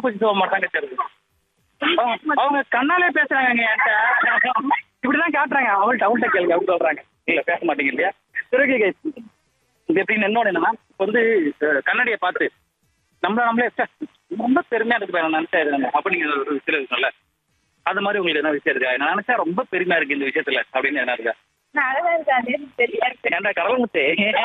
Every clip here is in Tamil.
கொஞ்சம் போக மாட்டாங்க தெரியுது அவங்க- அவங்க கண்ணாலே பேசுறாங்க என்கிட்ட இப்படிதான் காட்டுறாங்க அவள்கிட்ட அவள்கிட்ட கேளுங்க அப்படின்னு சொல்றாங்க இல்ல பேச மாட்டீங்க இல்லையா சரி okay guys. இது எப்படின்னு இன்னொன்னு என்னன்னா இப்ப வந்து அஹ், கண்ணாடியை பார்த்து நம்மள நம்மளே ச்சே, ரொம்ப பெருமையா இருக்கு நான் நினைச்சேன் அப்படிங்கிற ஒரு விஷயம் இருக்குல்ல அது மாதிரி உங்களுக்கு என்ன விஷயம் இருக்கா நான் நினைச்சா ரொம்ப பெருமையா இருக்கு இந்த விஷயத்துல அப்படின்னு என்ன இருக்கா நான் அழகா இருக்காது தெரியாது ஏன்டா கடவுளுக்கு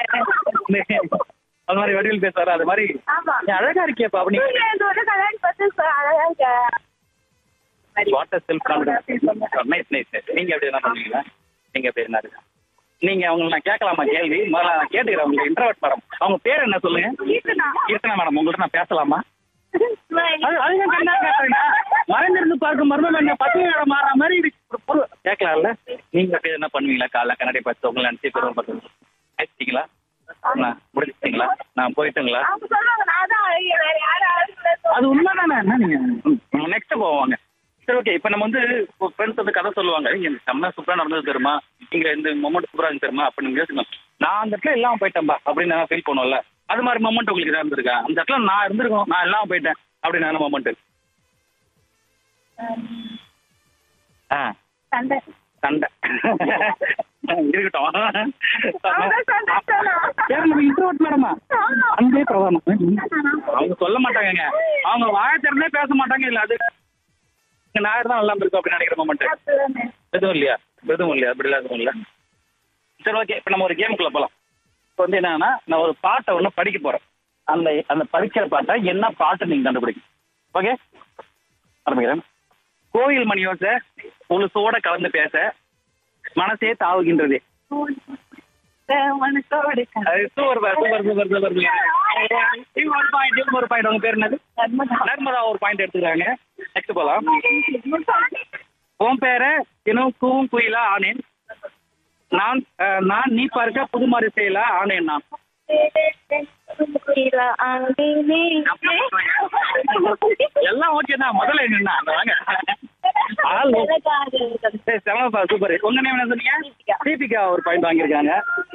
அது மாதிரி வடிவில் பேசுறாரு அது மாதிரி ஆமா. நீ அழகா இருக்கியப்பா அப்படி நீங்க இந்த ஒரு கல்யாணி பார்த்து சொ- அழகா இருக்க மாதிரி. Water self confidence nice nice நீங்க எப்படி என்ன பண்ணுவீங்க நீங்க எப்படி என்ன இருக்கு நீங்க அவங்க நான் கேட்கலாமா கேள்வி முதல்ல நான் கேட்டுக்கிறேன் உங்களுக்கு இன்டர்வெட் மேடம் அவங்க பேர் என்ன சொல்லுங்க கீர்த்தனா. கீர்த்தனா மேடம் உங்கள்கிட்ட நான் பேசலாமா Smile. அது அதுதான் கண்ணா கேட்கறீங்க மறைந்திருந்து பார்க்கும் மர்மம் என்ன பத்து நேரம் மாற மாதிரி இது ஒரு பொருள் கேட்கலாம்ல நீங்க அப்படி என்ன பண்ணுவீங்களா காலைல கண்ணாடி பார்த்து உங்களை நினைச்சு பெருமை பார்த்து பேசிட்டீங்களா நான் முடிச்சிட்டீங்களா நான் போயிட்டுங்களா அவங்க சொல்லுவாங்க நான் தான் அழகிய வேற யாரும் அழகு இல்லை அது உண்மைதானே என்ன நீங்க நெக்ஸ்ட் போவாங்க சரி ஓகே இப்போ நம்ம வந்து ஃப்ரெண்ட்ஸ் வந்து கதை சொல்லுவாங்க இங்க செம்ம சூப்பரா நடந்தது தெரியுமா இங்க இந்த மொமெண்ட் சூப்பரா இருந்து தெரியுமா அப்படின்னு யோசிக்கணும் நான் அந்த இடத்துல இல்லாம போயிட்டேன்பா அப்படின்னு நான் ஃபீல் பண்ணுவோம்ல அது மாதிரி மொமெண்ட் உங்களுக்கு ஏதாவது இருந்திருக்கா அந்த இடத்துல நான் இருந்திருக்கணும் நான் இல்லாம போயிட்டேன் அப்படின்னு மொமெண்ட் ஆ சண்டை சண்டை இருக்கட்டும் அவங்க சண்டை சொல்லலாம். யார் நம்ம இன்ட்ரோட் மேடமா ஆமா. அன்பே பிரதானம் அவங்க சொல்ல மாட்டாங்கங்க அவங்க வாய திறந்தே பேச மாட்டாங்க இல்ல அது இங்க நான் தான் நல்லா இருக்கும் அப்படின்னு நினைக்கிற மொமெண்ட் அப்படிதானே. எதுவும் இல்லையா எதுவும் இல்லையா அப்படி எதுவும் இல்ல சரி ஓகே இப்போ நம்ம ஒரு கேமுக்குள்ள போலாம் இப்போ வந்து என்னன்னா நான் ஒரு பாட்டை ஒன்று படிக்க போறேன் அந்த அந்த படிக்கிற பாட்டை என்ன பாட்டு நீங்க கண்டுபிடிக்கும் ஓகே ஆரம்பிக்கிறேன் கோயில் மணியோசை கொலுசோட கலந்து பேச மனசே தாவுகின்றது மனசோடு கலந்து. அது சூப்பர் சூப்பர் சூப்பர் சூப்பர் இவங்க ஒரு பாயிண்ட் இவங்க ஒரு பாயிண்ட் உங்க பேர் என்னது நர்மதா ஒரு பாயிண்ட் எடுத்துக்கிறாங்க நெக்ஸ்ட் போலாம் உன் பேரை தினம் கூவும் குயிலா ஆனேன் நான் அஹ், நான் நீ பார்க்க புதுமாரி செய்யல ஆனேன் நான் கீழே அங்கேயே. எல்லாம் ஓகே தான் முதல்ல என்னன்னா அந்த வாங்க ஆள் ஓ- எனக்காக சரி செமப்பா சூப்பர் உங்க நேம் என்ன சொன்னீங்க தீபிகா. தீபிகா ஒரு பாயிண்ட் வாங்கியிருக்காங்க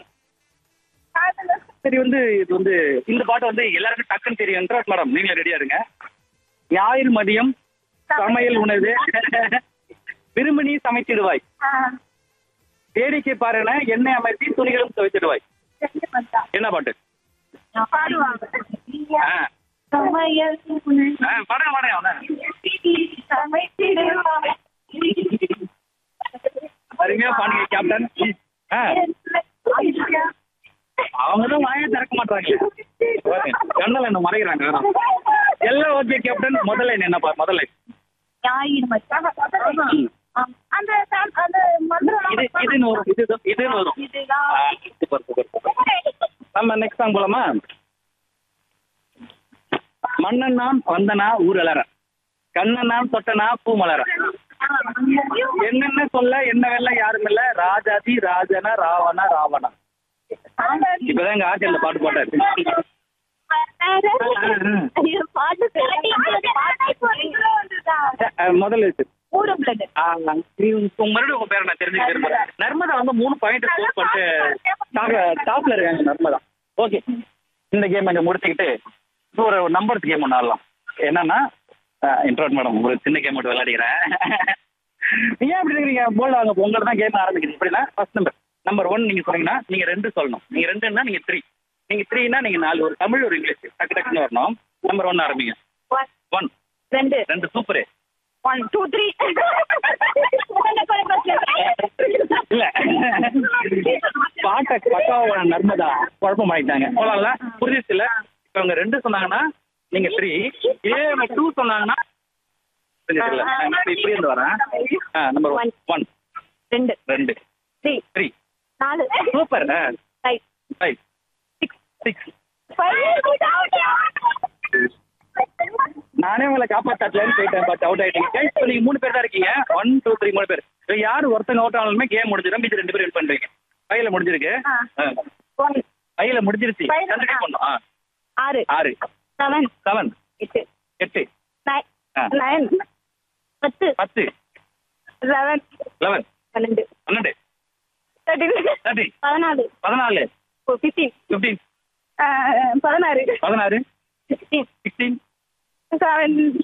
சரி வந்து இது வந்து இந்த பாட்டு வந்து எல்லாருக்கும் டக்குன்னு தெரியும் மேடம் நீங்களே ரெடியா இருங்க ஞாயிறு மதியம் சமையல் உணவு விரும்பினி சமைத்திடுவாய் ஆ, வேடிக்கை பாருன எண்ணெய் அமைத்தி துணிகளும் துவைத்திடுவாய் செஞ்சு பார்த்தா. என்ன பாட்டு பாடுவாங்க ஆ, சமையல் உணவு. ஆ, பாடுங்க பாடுங்க அவன. சமைத்திடுவாங்க. அருமையா பாடுங்க கேப்டன் ஆ, அவங்க தான் வாயை திறக்க மாட்டாங்க கண்ணல என்ன மறைக்கிறாங்க எல்லாம் ஓகே கேப்டன் முதல்ல என்ன பா முதல்ல ஞாயிறு மச்சான். ஆம். அந்த சா- அந்த மந்திரம் இது இதுன்னு வரும் இது இதுன்னு வரும் இதுதான் ஆ, சூப்பர் சூப்பர் சூப்பர் நம்ம நெக்ஸ்ட் சாங் போலாமா மன்னன் நான் வந்தனா ஊரலற கண்ணன் நான் தொட்டனா பூ மலர என்னென்ன சொல்ல என்ன வெல்ல யாரும் இல்ல ராஜாதி ராஜனா ராவணா ராவணா இப்பதான் எங்க ஆட்சி இந்த பாட்டு போட்டாரு ஐயோ, பாட்டு தெரியும். பாட்டு சொல்லிட்டு வந்துதான். அஹ் முதல்ல இருக்கு ஊரு blood. உங்க மறுபடியும் உங்க பேரை நான் தெரிஞ்சுக்க விரும்புறேன் நர்மதா வந்து மூணு பாயிண்ட் ஸ்கோர் பண்ணிட்டு டாப்ல இருக்காங்க நர்மதா ஓகே இந்த கேம் அங்க முடிச்சுக்கிட்டு இப்போ ஒரு நம்பர்ஸ் கேம் ஒன்று ஆடலாம் என்னன்னா இன்ட்ரோட் மேடம் ஒரு சின்ன கேம் மட்டும் விளையாடிக்கிறேன் நீங்க ஏன் இப்படி இருக்கீங்க போல்ட் வாங்க உங்களை தான் கேம் ஆரம்பிக்குது எப்படின்னா ஃபர்ஸ்ட் நம்பர் நம்பர் ஒன் நீங்க சொன்னீங்கன்னா நீங்க ரெண்டு சொல்லணும் நீங்க ரெண்டுன்னா நீங்க த்ரீ நீங்க த்ரீனா நீங்க நாலு ஒரு தமிழ் ஒரு இங்கிலீஷ் டக்கு டக்குன்னு வரணும் நம்பர் ஒன் ஆரம்பிங்க One, ஒன் ரெண்டு ரெண்டு சூப்பரு ஒன் டூ த்ரீ இல்ல பாட்டை பக்காவா நர்மதா குழப்பம் ஆயிட்டாங்க போலாம்ல புரிஞ்சிச்சு இல்ல இப்ப அவங்க ரெண்டு சொன்னாங்கன்னா நீங்க த்ரீ இதே அவங்க டூ சொன்னாங்கன்னா புரிஞ்சிச்சுல்ல நான் இப்ப இப்படி இருந்து வரேன் நம்பர் ஒன் ஒன் ரெண்டு ரெண்டு த்ரீ த்ரீ நாலு super five five six six five நானே உங்களை காப்பாத்தாச்சலன்னு போயிட்டேன் பட் அவுட் ஆயிட்டீங்க Guys, இப்ப நீங்க மூணு பேர் தான் இருக்கீங்க ஒன் டூ த்ரீ மூணு பேர் இப்ப யாரு ஒருத்தங்க அவுட் ஆனாலுமே கேம் முடிஞ்சிடும் மீதி ரெண்டு பேர் வின் பண்றீங்க கையில முடிஞ்சிருக்கு ஆ. ஒன் கையில முடிஞ்சிருச்சு Five. கண்டினியூ பண்ணும் ஆ ஆறு ஆறு செவன் செவன் எட்டு எட்டு நைன் ஆ. நைன் பத்து பத்து லெவன் லெவன் பன்னெண்டு பன்னெண்டு தேர்ட்டின் தேர்ட்டி பதினாலு பதினாலு ஃபிஃப்டீன் ஃபிஃப்டீன் பதினாறு பதினாறு சிக்ஸ்டீன் சிக்ஸ்டீன் செவன்